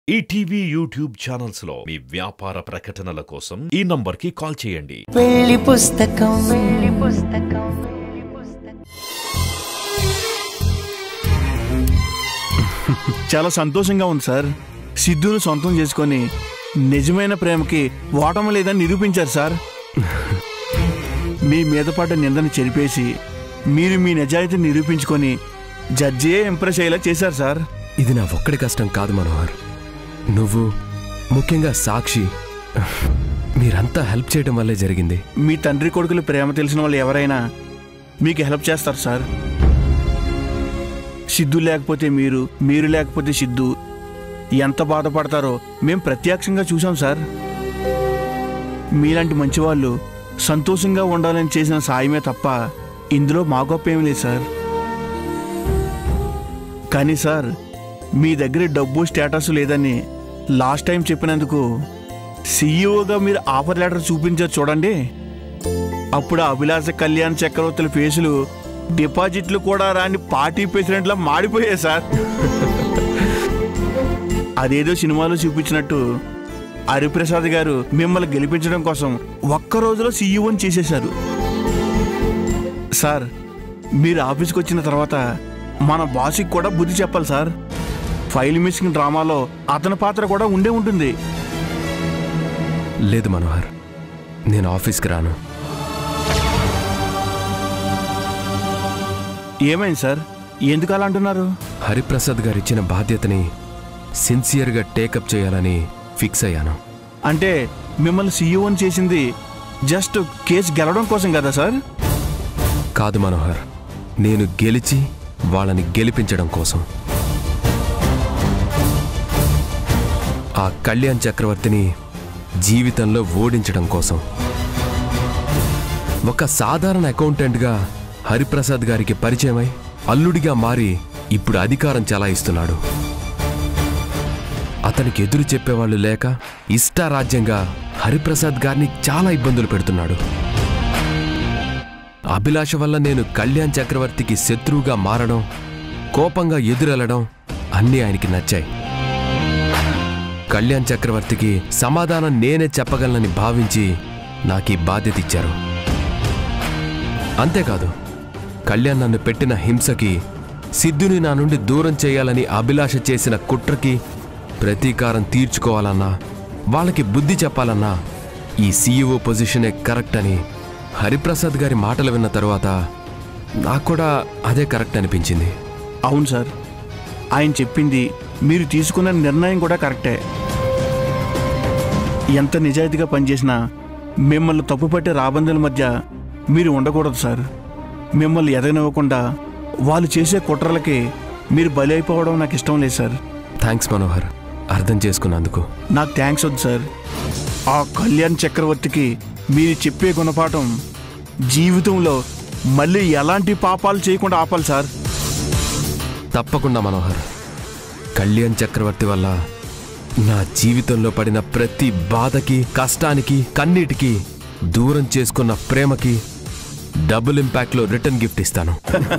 ETV YouTube channels లో మీ వ్యాపార ప్రకటనల కోసం ఈ నంబర్కి కాల్ చేయండి పెళ్లి పుస్తకం పెళ్లి పుస్తకం పెళ్లి పుస్తకం చాలా సంతోషంగా ఉంది సార్ సిద్ధును సొంతం చేసుకొని నిజమైన ప్రేమకి ఓటమి లేదని నిరూపించారు సార్ మీ మీద పడ్డ నిందని చెరిపేసి మీరు మీ నిజాయితీని నిరూపించుకొని జడ్జియే ఇంప్రెస్ అయ్యేలా చేశారు సార్ ఇది నా ఒక్కడి కష్టం కాదు మనోహర్ నువ్వు ముఖ్యంగా సాక్షి మీరంతా హెల్ప్ చేయడం వల్లే జరిగింది మీ తండ్రి కొడుకులు ప్రేమ తెలిసిన వాళ్ళు ఎవరైనా మీకు హెల్ప్ చేస్తారు సార్ సిద్ధు లేకపోతే మీరు మీరు లేకపోతే సిద్ధు ఎంత బాధపడతారో మేం ప్రత్యక్షంగా చూసాం సార్ మీలాంటి మంచివాళ్ళు సంతోషంగా ఉండాలని చేసిన సాయమే తప్ప ఇందులో మా గొప్ప ఏమీ లేదు సార్ కానీ సార్ మీ దగ్గర డబ్బు స్టేటస్ లేదని లాస్ట్ టైం చెప్పినందుకు సీఈఓగా మీరు ఆఫర్ లెటర్ చూపించారు చూడండి అప్పుడు ఆ అభిలాష కళ్యాణ్ చక్రవర్తుల ఫేసులు డిపాజిట్లు కూడా రాని పార్టీ ప్రెసిడెంట్లా మాడిపోయాయి సార్ అదేదో సినిమాలో చూపించినట్టు హరిప్రసాద్ గారు మిమ్మల్ని గెలిపించడం కోసం ఒక్క రోజులో సీఈఓని చేసేశారు సార్ మీరు ఆఫీస్కి వచ్చిన తర్వాత మన బాస్కి కూడా బుద్ధి చెప్పాలి సార్ ఫైల్ మిస్సింగ్ డ్రామాలో అతని పాత్ర కూడా ఉండే ఉంటుంది లేదు మనోహర్ నేను ఆఫీస్కి రాను ఏమైంది సార్ ఎందుకు అలా అంటున్నారు హరిప్రసాద్ గారు ఇచ్చిన బాధ్యతని సిన్సియర్గా టేకప్ చేయాలని ఫిక్స్ అయ్యాను అంటే మిమ్మల్ని సీఈఓని చేసింది జస్ట్ కేసు గెలవడం కోసం కదా సార్ కాదు మనోహర్ నేను గెలిచి వాళ్ళని గెలిపించడం కోసం ఆ కళ్యాణ్ చక్రవర్తిని జీవితంలో ఓడించడం కోసం ఒక సాధారణ అకౌంటెంట్గా హరిప్రసాద్ గారికి పరిచయమై అల్లుడిగా మారి ఇప్పుడు అధికారం చలాయిస్తున్నాడు అతనికి ఎదురు చెప్పేవాళ్ళు లేక ఇష్టారాజ్యంగా హరిప్రసాద్ గారిని చాలా ఇబ్బందులు పెడుతున్నాడు అభిలాష వల్ల నేను కళ్యాణ్ చక్రవర్తికి శత్రువుగా మారడం కోపంగా ఎదురెళ్లడం అన్నీ ఆయనకి నచ్చాయి కళ్యాణ్ చక్రవర్తికి సమాధానం నేనే చెప్పగలనని భావించి నాకు ఈ బాధ్యత ఇచ్చారు అంతేకాదు కళ్యాణ్ నన్ను పెట్టిన హింసకి సిద్ధుని నా నుండి దూరం చేయాలని అభిలాష చేసిన కుట్రకి ప్రతీకారం తీర్చుకోవాలన్నా వాళ్ళకి బుద్ధి చెప్పాలన్నా ఈ సీఈఓ పొజిషనే కరెక్ట్ అని హరిప్రసాద్ గారి మాటలు విన్న తరువాత నాకు కూడా అదే కరెక్ట్ అనిపించింది అవును సార్ ఆయన చెప్పింది మీరు తీసుకున్న నిర్ణయం కూడా కరెక్టే ఎంత నిజాయితీగా పనిచేసినా మిమ్మల్ని తప్పుపట్టే రాబందుల మధ్య మీరు ఉండకూడదు సార్ మిమ్మల్ని ఎదగనివ్వకుండా వాళ్ళు చేసే కుట్రలకి మీరు బలి అయిపోవడం నాకు ఇష్టం లేదు సార్ థ్యాంక్స్ మనోహర్ అర్థం చేసుకున్నందుకు నాకు థ్యాంక్స్ వద్దు సార్ ఆ కళ్యాణ్ చక్రవర్తికి మీరు చెప్పే గుణపాఠం జీవితంలో మళ్ళీ ఎలాంటి పాపాలు చేయకుండా ఆపాలి సార్ తప్పకుండా మనోహర్ కళ్యాణ్ చక్రవర్తి వల్ల నా జీవితంలో పడిన ప్రతి బాధకి కష్టానికి కన్నీటికి దూరం చేసుకున్న ప్రేమకి డబుల్ ఇంపాక్ట్లో రిటర్న్ గిఫ్ట్ ఇస్తాను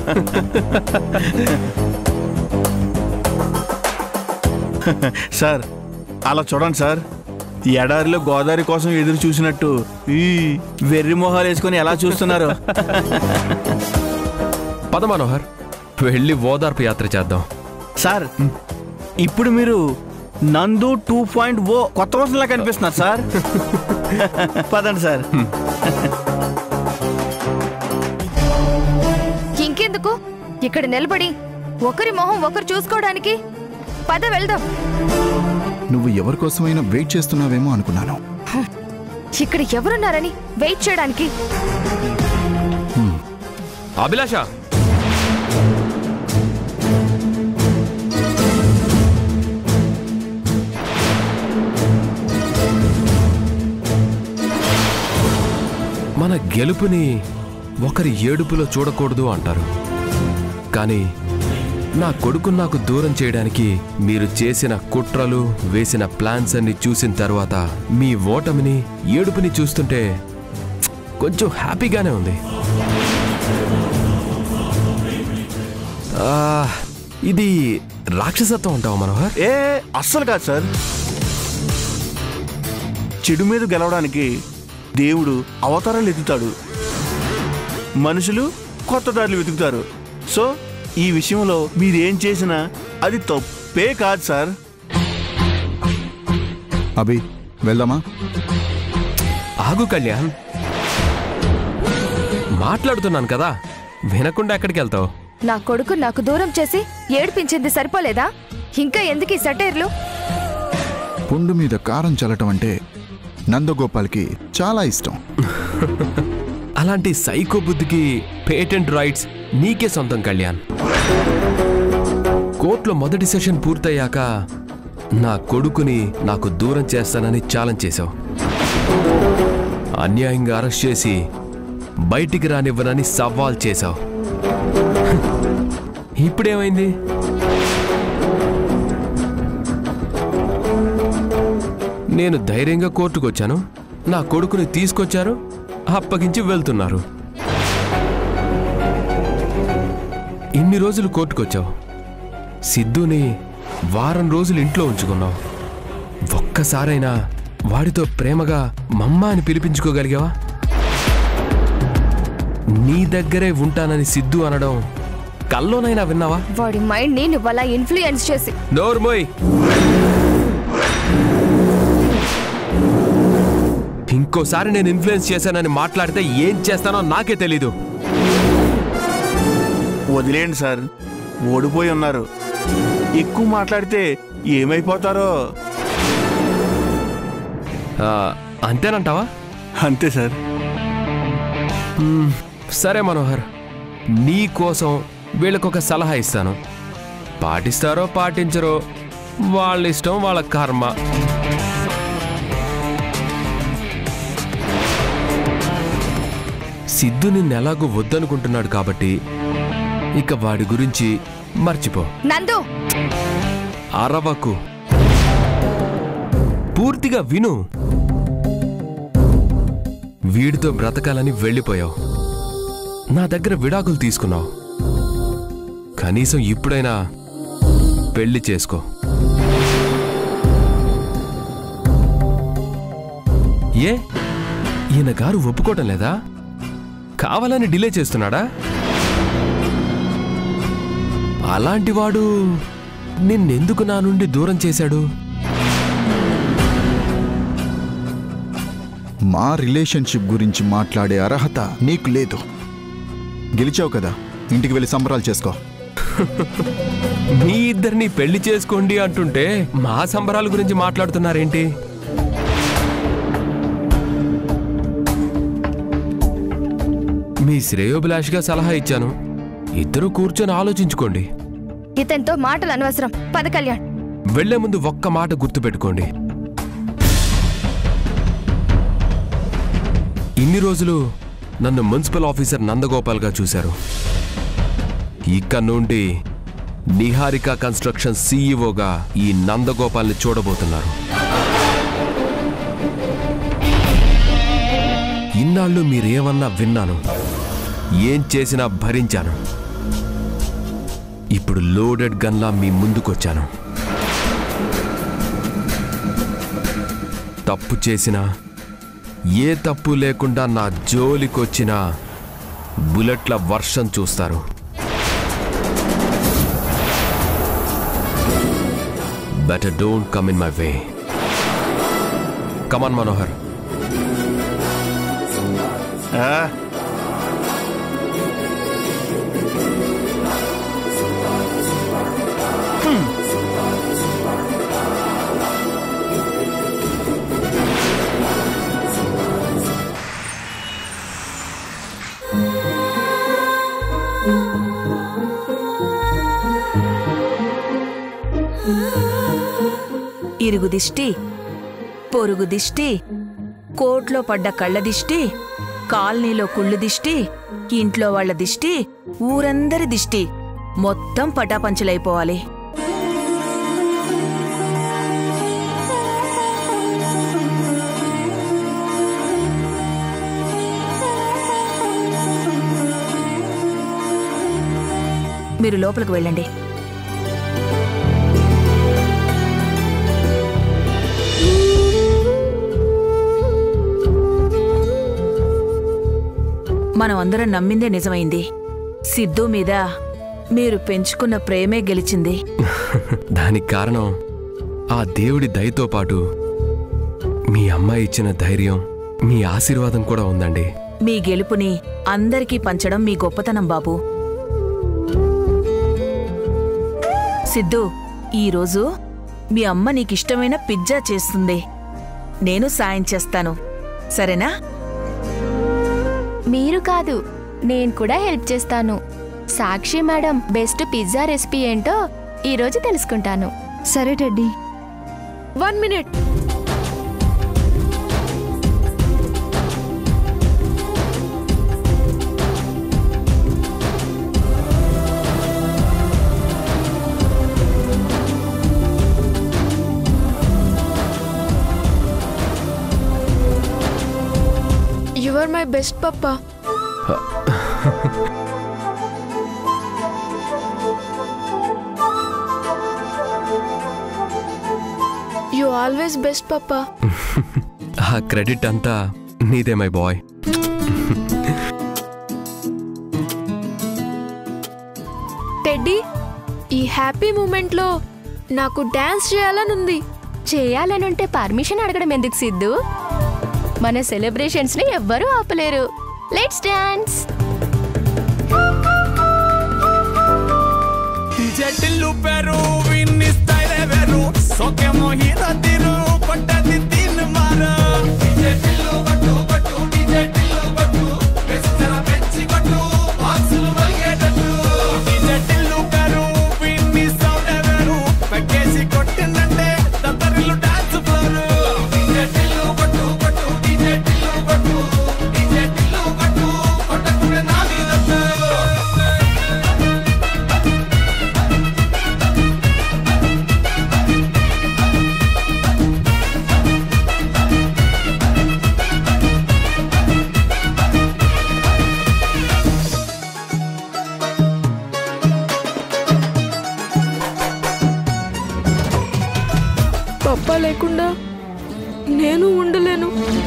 సార్ అలా చూడండి సార్ ఎడారిలో గోదావరి కోసం ఎదురు చూసినట్టు ఈ వెర్రి మొహాలు వేసుకొని ఎలా చూస్తున్నారు పద మనోహర్ వెళ్ళి ఓదార్పు యాత్ర చేద్దాం సార్ ఇప్పుడు మీరు నందు టూ పాయింట్ ఓ కొత్త వర్షంలా కనిపిస్తున్నారు సార్ పదండి సార్ ఇంకెందుకు ఇక్కడ నిలబడి ఒకరి మొహం ఒకరు చూసుకోవడానికి పద వెళ్దాం నువ్వు ఎవరి కోసమైనా వెయిట్ చేస్తున్నావేమో అనుకున్నాను ఇక్కడ ఎవరున్నారని వెయిట్ చేయడానికి అభిలాష మన గెలుపుని ఒకరి ఏడుపులో చూడకూడదు అంటారు కానీ నా కొడుకు నాకు దూరం చేయడానికి మీరు చేసిన కుట్రలు వేసిన ప్లాన్స్ అన్ని చూసిన తర్వాత మీ ఓటమిని ఏడుపుని చూస్తుంటే కొంచెం హ్యాపీగానే ఉంది ఆ, ఇది రాక్షసత్వం అంటావా మనోహర్ ఏ అస్సలు కాదు సార్ చెడు మీద గెలవడానికి దేవుడు అవతారాలు ఎత్తుతాడు మనుషులు కొత్త దారులు వెతుకుతారు సో ఈ విషయంలో మీరేం చేసినా అది తప్పే కాదు సార్ అభి వెళ్దామా ఆగు కళ్యాణ్ మాట్లాడుతున్నాను కదా వినకుండా ఎక్కడికి వెళ్తావు నా కొడుకు నాకు దూరం చేసి ఏడిపించింది సరిపోలేదా ఇంకా ఎందుకు ఈ సటైర్లు పుండు మీద కారం చల్లటం అంటే నందగోపాల్కి చాలా ఇష్టం అలాంటి సైకో బుద్ధికి పేటెంట్ రైట్స్ నీకే సొంతం కళ్యాణ్ కోర్టులో మొదటి సెషన్ పూర్తయ్యాక నా కొడుకుని నాకు దూరం చేస్తానని ఛాలెంజ్ చేశావు అన్యాయంగా అరెస్ట్ చేసి బయటికి రానివ్వనని సవాల్ చేశావు ఇప్పుడేమైంది నేను ధైర్యంగా కోర్టుకు వచ్చాను నా కొడుకుని తీసుకొచ్చారు అప్పగించి వెళ్తున్నారు ఇన్ని రోజులు కోర్టుకొచ్చావు సిద్ధుని వారం రోజులు ఇంట్లో ఉంచుకున్నావు ఒక్కసారైనా వాడితో ప్రేమగా మమ్మ అని పిలిపించుకోగలిగావా నీ దగ్గరే ఉంటానని సిద్ధు అనడం కల్లోనైనా విన్నావా వాడి మైండ్ ని నువ్వు అలా ఇన్ఫ్లుయెన్స్ చేసి నోర్మోయ్ ఇంకోసారి నేను ఇన్ఫ్లుయెన్స్ చేశానని మాట్లాడితే ఏం చేస్తానో నాకే తెలీదు వదిలేండి సార్ ఓడిపోయి ఉన్నారు ఎక్కువ మాట్లాడితే ఏమైపోతారో ఆ, అంతేనంటావా అంతే సార్ సరే మనోహర్ నీ కోసం వీళ్ళకొక సలహా ఇస్తాను పాటిస్తారో పాటించరో వాళ్ళ ఇష్టం వాళ్ళ కర్మ సిద్ధు నిన్నెలాగూ వద్దనుకుంటున్నాడు కాబట్టి ఇక వాడి గురించి మర్చిపో నందు అరవకు పూర్తిగా విను వీడితో బ్రతకాలని వెళ్ళిపోయావు నా దగ్గర విడాకులు తీసుకున్నావు కనీసం ఇప్పుడైనా పెళ్లి చేసుకో ఏ ఈయన గారు ఒప్పుకోవటం లేదా కావాలని డిలే చేస్తున్నాడా అలాంటి వాడు నిన్నెందుకు నా నుండి దూరం చేశాడు మా రిలేషన్షిప్ గురించి మాట్లాడే అర్హత నీకు లేదు గెలిచావు కదా ఇంటికి వెళ్ళి సంబరాలు చేసుకో మీ ఇద్దరిని పెళ్లి చేసుకోండి అంటుంటే మా సంబరాల గురించి మాట్లాడుతున్నారేంటి మీ శ్రేయోభిలాష్గా సలహా ఇచ్చాను ఇద్దరు కూర్చొని ఆలోచించుకోండి ఇతనితో మాటలు అనవసరం పద కళ్యాణ్ వెళ్లే ముందు ఒక్క మాట గుర్తుపెట్టుకోండి ఇన్ని రోజులు నన్ను మున్సిపల్ ఆఫీసర్ నందగోపాల్గా చూశారు ఇక నుండి నిహారిక కన్స్ట్రక్షన్ సీఈఓగా ఈ నందగోపాల్ని చూడబోతున్నారు ఇన్నాళ్ళు మీరేమన్నా విన్నాను ఏం చేసినా భరించాను ఇప్పుడు లోడెడ్ గన్లా మీ ముందుకొచ్చాను తప్పు చేసినా ఏ తప్పు లేకుండా నా జోలికొచ్చిన బుల్లెట్ల వర్షం చూస్తారు better don't come in my way come on Manohar ఆ, ఇరుగు దిష్టి పొరుగు దిష్టి కోట్లో పడ్డ కళ్ళ దిష్టి కాలనీలో కుళ్ళు దిష్టి ఇంట్లో వాళ్ళ దిష్టి ఊరందరి దిష్టి మొత్తం పటాపంచలైపోవాలి మీరు లోపలికి వెళ్ళండి మనం అందరం నమ్మిందే నిజమైంది సిద్ధు మీద మీరు పెంచుకున్న ప్రేమే గెలిచింది దానికి కారణం ఆ దేవుడి దయతో పాటు మీ అమ్మాయి ఇచ్చిన ధైర్యం మీ ఆశీర్వాదం కూడా ఉందండి మీ గెలుపుని అందరికీ పంచడం మీ గొప్పతనం బాబు సిద్ధు ఈరోజు మీ అమ్మ నీకిష్టమైన పిజ్జా చేస్తుంది నేను సాయం చేస్తాను సరేనా మీరు కాదు నేను కూడా హెల్ప్ చేస్తాను Sakshi madam best pizza recipe ఏంటో ఈరోజు తెలుసుకుంటాను సరే Teddy one minute you are my best papa you always best papa ఆ క్రెడిట్ అంతా నీదే మై బాయ్ టెడ్డీ ఈ హ్యాపీ మూమెంట్లో నాకు డాన్స్ చేయాలనుంది చేయాలనుంటే పర్మిషన్ అడగడం ఎందుకు సిద్ధు మన సెలబ్రేషన్స్ ని ఎవ్వరూ ఆపలేరు లెట్స్ డాన్స్ చెట్టిల్లు పెరు విన్ని స్టైల్ వేరు సోకే మోహిర తిరు కొట్టది తిన్ మార చెట్టిల్లు పట్టు పట్టు చెట్టిల్లు పట్టు వెచ్చర పెంచి కొట్టు బాక్సులు వలిగేటట్టు చెట్టిల్లు పెరు విన్ని సౌండ్ వేరు పెక్కేసి కొట్టిందంటే దత్తరిల్లు డాన్స్ ఫ్లోర్ చెట్టిల్లు పట్టు పట్టు చెట్టిల్లు పట్టు చెట్టిల్లు పట్టు కొట్టకునే నా మీద పప్పా లేకుండా నేను ఉండలేను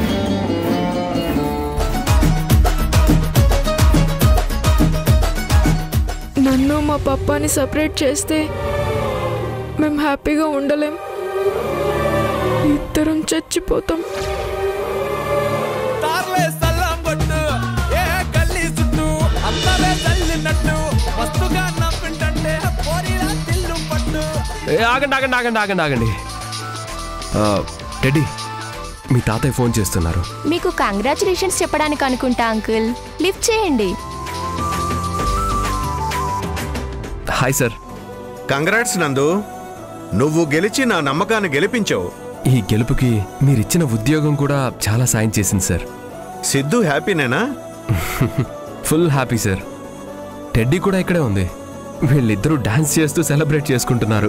నన్ను మా పప్పాని సపరేట్ చేస్తే మేము హ్యాపీగా ఉండలేం ఇద్దరం చచ్చిపోతాం తార్లే సల్లం కొట్టు ఏ గల్లీ చుట్టూ అందరే తల్లినట్టు మస్తుగా నవ్వింటంటే పోరిలా తిల్లు పట్టు ఏ, ఆగండి ఆగండి ఆగండి ఆగండి ఆగండి ఆ, టెడ్డీ మీ తాతయ్య ఫోన్ చేస్తున్నారు మీకు కంగ్రాచులేషన్స్ చెప్పడానికి అనుకుంటా అంకుల్ లిఫ్ట్ చేయండి హాయ్ సార్ కంగ్రాట్స్ నందు నువ్వు గెలిచి నా నమ్మకాన్ని గెలిపించావు ఈ గెలుపుకి మీరిచ్చిన ఉద్యోగం కూడా చాలా సాయం చేసింది సార్ సిద్ధు హ్యాపీనేనా ఫుల్ హ్యాపీ సార్ టెడ్డీ కూడా ఇక్కడే ఉంది వీళ్ళిద్దరూ డాన్స్ చేస్తూ సెలబ్రేట్ చేసుకుంటున్నారు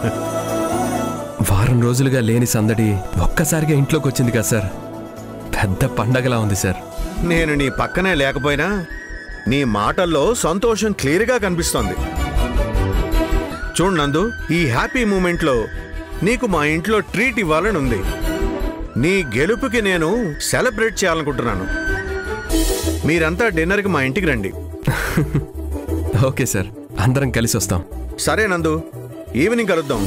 వారం రోజులుగా లేని సందడి ఒక్కసారిగా ఇంట్లోకి వచ్చింది కదా సార్ పెద్ద పండగలా ఉంది సార్ నేను నీ పక్కనే లేకపోయినా నీ మాటల్లో సంతోషం క్లియర్గా కనిపిస్తోంది చూడు నందు ఈ హ్యాపీ మూమెంట్లో నీకు మా ఇంట్లో ట్రీట్ ఇవ్వాలని ఉంది నీ గెలుపుకి నేను సెలబ్రేట్ చేయాలనుకుంటున్నాను మీరంతా డిన్నర్కి మా ఇంటికి రండి ఓకే సార్ అందరం కలిసి వస్తాం సరే నందు ఈవినింగ్ కలుద్దాం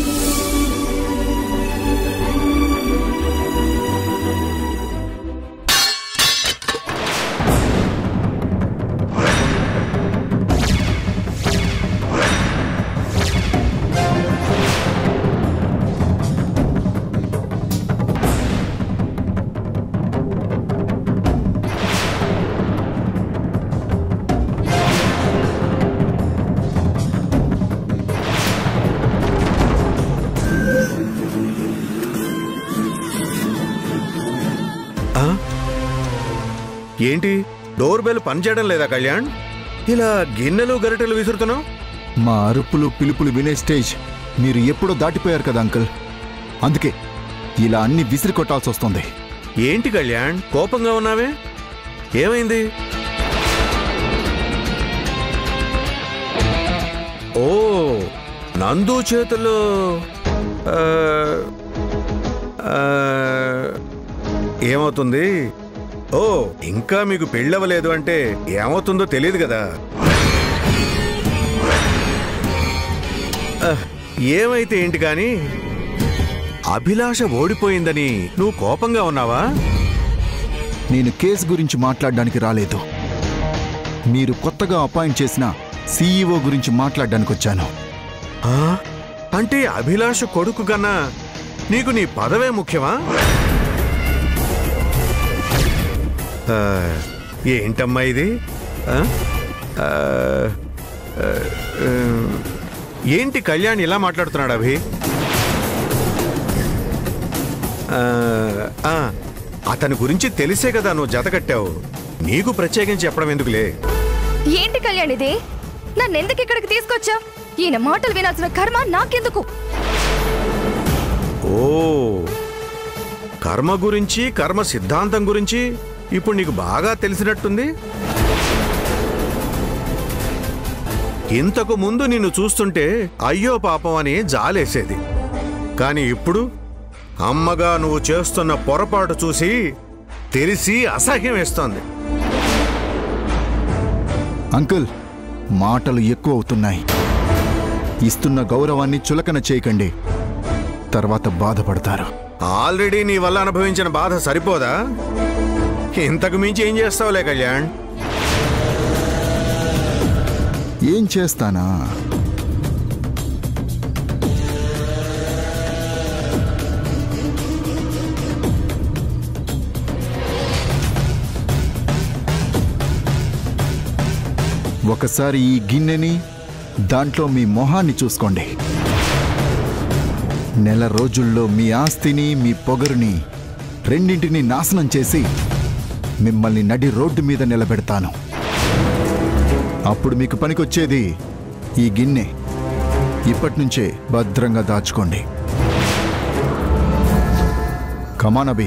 ఆ? ఏంటి డోర్ బెల్ పనిచేయడం లేదా కళ్యాణ్ ఇలా గిన్నెలు గరిటెలు విసురుతున్నావు మా అరుపులు పిలుపులు వినే స్టేజ్ మీరు ఎప్పుడో దాటిపోయారు కదా అంకుల్ అందుకే ఇలా అన్ని విసిరి కొట్టాల్సి వస్తుంది ఏంటి కళ్యాణ్ కోపంగా ఉన్నావే ఏమైంది ఓ నందు చేతుల్లో ఆ, ఆ, ఏమవుతుంది ఓ ఇంకా మీకు పెళ్ళవలేదు అంటే ఏమవుతుందో తెలియదు కదా ఆహ్, ఏమైతే ఏంటి కానీ అభిలాష ఓడిపోయిందని నువ్వు కోపంగా ఉన్నావా నేను కేసు గురించి మాట్లాడడానికి రాలేదు మీరు కొత్తగా అపాయింట్ చేసిన సీఈఓ గురించి మాట్లాడడానికి వచ్చాను ఆ? అంటే అభిలాష కొడుకు కన్నా నీకు నీ పదవే ముఖ్యమా ఆ, ఏంటమ్మా ఇది ఆ? ఆ, ఆ, ఆ, ఏంటి కళ్యాణ్ ఇలా మాట్లాడుతున్నాడు అభి ఆ, ఆ, అతని గురించి తెలిసే కదా నువ్వు జత కట్టావు నీకు ప్రత్యేకించి చెప్పడం ఎందుకులే ఏంటి కళ్యాణ్ ఇది నన్ను ఎందుకు ఇక్కడికి తీసుకొచ్చా ఈయన మాటలు వినాల్సిన కర్మ నాకెందుకు ఓ కర్మ గురించి కర్మ సిద్ధాంతం గురించి ఇప్పుడు నీకు బాగా తెలిసినట్టుంది ఇంతకు ముందు నిన్ను చూస్తుంటే అయ్యో పాపం అని జాలేసేది కానీ ఇప్పుడు అమ్మగా నువ్వు చేస్తున్న పొరపాటు చూసి తెలిసి అసహ్యం వేస్తోంది అంకుల్ మాటలు ఎక్కువ అవుతున్నాయి ఇస్తున్న గౌరవాన్ని చులకన చేయకండి తర్వాత బాధపడతారు ఆల్రెడీ నీ వల్ల అనుభవించిన బాధ సరిపోదా ఇంతకు మించి ఏం చేస్తావులే కళ్యాణ్ ఏం చేస్తానా ఒకసారి ఈ గిన్నెని దాంట్లో మీ మొహాన్ని చూసుకోండి నెల రోజుల్లో మీ ఆస్తిని మీ పొగరుని రెండింటిని నాశనం చేసి మిమ్మల్ని నడి రోడ్డు మీద నిలబెడతాను అప్పుడు మీకు పనికొచ్చేది ఈ గిన్నె ఇప్పటి నుంచే భద్రంగా దాచుకోండి కమానబి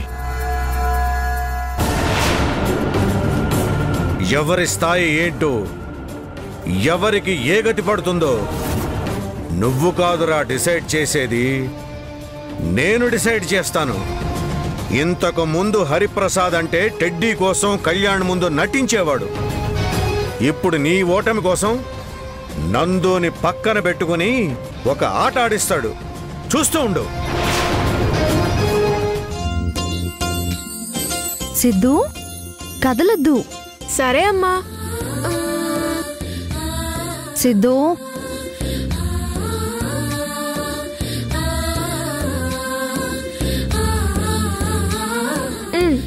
ఎవరి స్థాయి ఏంటో ఎవరికి ఏ గతి పడుతుందో నువ్వు కాదురా డిసైడ్ చేసేది నేను డిసైడ్ చేస్తాను ఇంతకు ముందు హరిప్రసాద్ అంటే టెడ్డీ కోసం కళ్యాణ్ ముందు నటించేవాడు ఇప్పుడు నీ ఓటమి కోసం నందుని పక్కన పెట్టుకుని ఒక ఆట ఆడిస్తాడు చూస్తూ ఉండు సిద్ధు కదలొద్దు సరే అమ్మా సిద్ధు ఉమ్,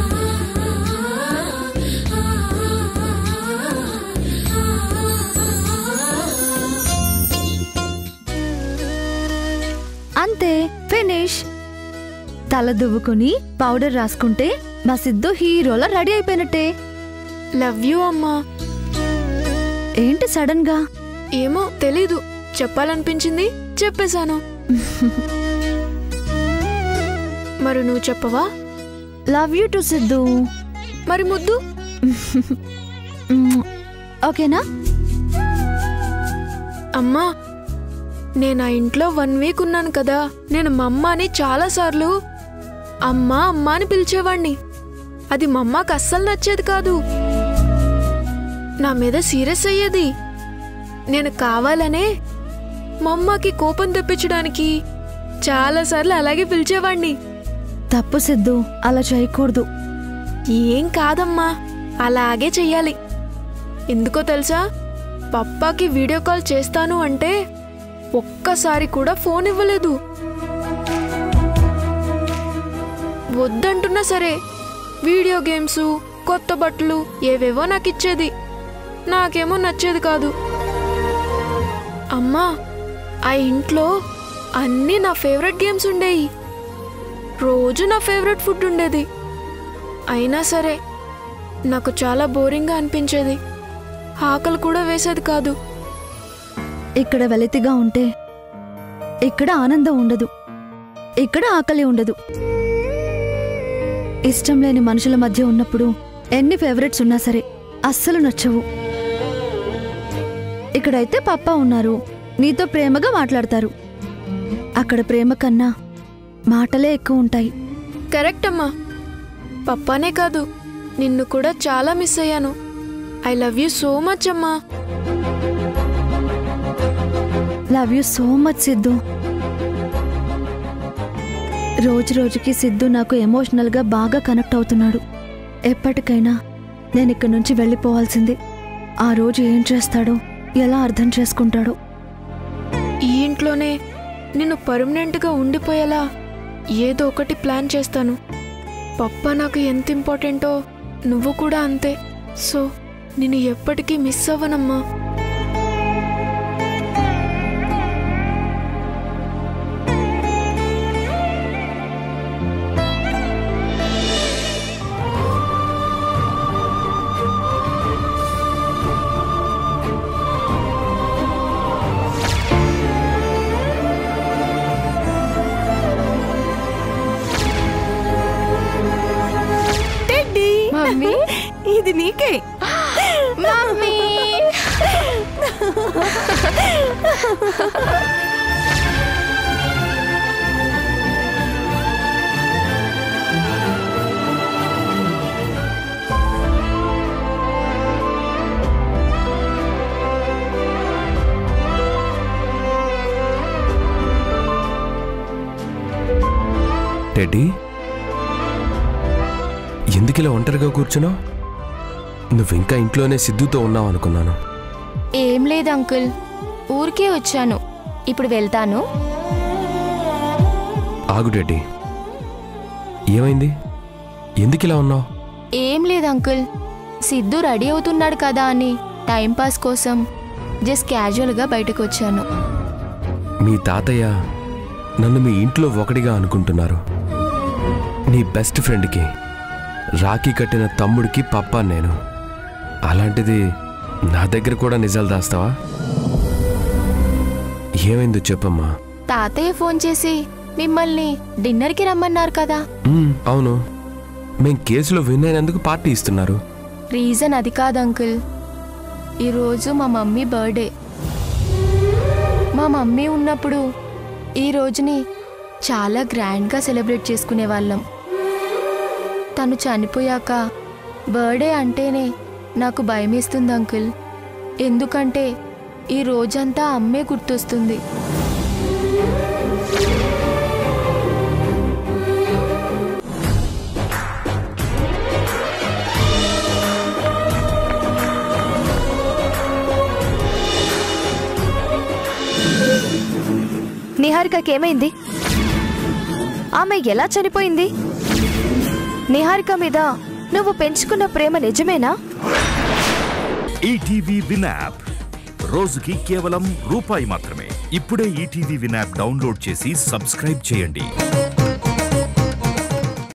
అంతే ఫినిష్ తల దువ్వుకుని పౌడర్ రాసుకుంటే మా సిద్ధు హీరోలా రెడీ అయిపోయినట్టే లవ్ యూ అమ్మా ఏంటి సడన్ గా ఏమో తెలీదు చెప్పాలనిపించింది చెప్పేశాను మరి నువ్వు చెప్పవా లవ్ యూ టు సిద్ధు మరి ముద్దు మ్మ్. ఓకేనా అమ్మా నేను ఆ ఇంట్లో వన్ వీక్ ఉన్నాను కదా నేను మా అమ్మ అని చాలాసార్లు అమ్మా అమ్మా అని పిలిచేవాణ్ణి అది మా అమ్మకి అస్సలు నచ్చేది కాదు నా మీద సీరియస్ అయ్యేది నేను కావాలనే మా అమ్మకి కోపం తెప్పించడానికి చాలాసార్లు అలాగే పిలిచేవాణ్ణి తప్పు సిద్ధు అలా చేయకూడదు ఏం కాదమ్మా అలాగే చెయ్యాలి ఎందుకో తెలుసా పప్పాకి వీడియో కాల్ చేస్తాను అంటే ఒక్కసారి కూడా ఫోన్ ఇవ్వలేదు వద్దంటున్నా సరే వీడియో గేమ్స్ కొత్త బట్టలు ఏవేవో నాకు ఇచ్చేది నాకేమో నచ్చేది కాదు అమ్మా ఆ ఇంట్లో అన్నీ నా ఫేవరెట్ గేమ్స్ ఉండేవి రోజు నా ఫేవరెట్ ఫుడ్ ఉండేది అయినా సరే నాకు చాలా బోరింగ్గా అనిపించేది ఆకలి కూడా వేసేది కాదు ఇక్కడ వెలితిగా ఉంటే ఇక్కడ ఆనందం ఉండదు ఇక్కడ ఆకలి ఉండదు ఇష్టం లేని మనుషుల మధ్య ఉన్నప్పుడు ఎన్ని ఫేవరెట్స్ ఉన్నా సరే అస్సలు నచ్చవు ఇక్కడైతే పప్ప ఉన్నారు నీతో ప్రేమగా మాట్లాడతారు అక్కడ ప్రేమ కన్నా మాటలే ఎక్కువ ఉంటాయి కరెక్ట్ అమ్మా పప్పానే కాదు నిన్ను కూడా చాలా మిస్ అయ్యాను I love you so much అమ్మా love you so much Siddhu రోజు రోజుకి సిద్ధు నాకు ఎమోషనల్గా బాగా కనెక్ట్ అవుతున్నాడు ఎప్పటికైనా నేను ఇక్కడి నుంచి వెళ్ళిపోవాల్సింది ఆ రోజు ఏం చేస్తాడో ఎలా అర్థం చేసుకుంటాడో ఈ ఇంట్లోనే నేను పర్మనెంట్గా ఉండిపోయేలా ఏదో ఒకటి ప్లాన్ చేస్తాను పప్ప నాకు ఎంత ఇంపార్టెంటో నువ్వు కూడా అంతే సో నేను ఎప్పటికీ మిస్ అవ్వనమ్మా మమ్మీ ఇది నీకే మమ్మీ టెడ్డీ ఎందుకిలా ఒంటరిగా కూర్చున్నావు నువ్వింకా ఇంట్లోనే సిద్ధుతో ఉన్నావు అనుకున్నాను ఏం లేదు అంకుల్ ఊరికే వచ్చాను ఇప్పుడు వెళ్తాను ఆగు టెడ్డీ ఏమైంది ఎందుకిలా ఉన్నావు ఏం లేదు అంకుల్ సిద్ధు రెడీ అవుతున్నాడు కదా అని టైంపాస్ కోసం జస్ట్ క్యాజువల్గా బయటకు వచ్చాను మీ తాతయ్య నన్ను మీ ఇంట్లో ఒకటిగా అనుకుంటున్నారు నీ బెస్ట్ ఫ్రెండ్కి రాఖీ కట్టిన తమ్ముడికి పప్ప నేను అలాంటిది నా దగ్గర కూడా నిజాలు దాస్తావా ఏమైందో చెప్పమ్మా తాతయ్య ఫోన్ చేసి మిమ్మల్ని డిన్నర్కి రమ్మన్నారు కదా "ఉమ్, అవును మేం కేసులో విన్ అయినందుకు పార్టీ ఇస్తున్నారు రీజన్ అది కాదు అంకుల్ ఈరోజు మా మమ్మీ బర్త్డే మా మమ్మీ ఉన్నప్పుడు ఈ రోజుని చాలా గ్రాండ్గా సెలబ్రేట్ చేసుకునే వాళ్ళం తను చనిపోయాక బర్త్డే అంటేనే నాకు భయమేస్తుంది అంకుల్ ఎందుకంటే ఈ రోజంతా అమ్మే గుర్తొస్తుంది నిహారికకి ఏమైంది ఆమె ఎలా చనిపోయింది నిహారిక మీద నువ్వు పెంచుకున్న ప్రేమ నిజమేనా ఈటీవీ విన్ యాప్ రోజుకి కేవలం రూపాయి మాత్రమే ఇప్పుడే ఈటీవీ విన్ యాప్ డౌన్లోడ్ చేసి సబ్స్క్రైబ్ చేయండి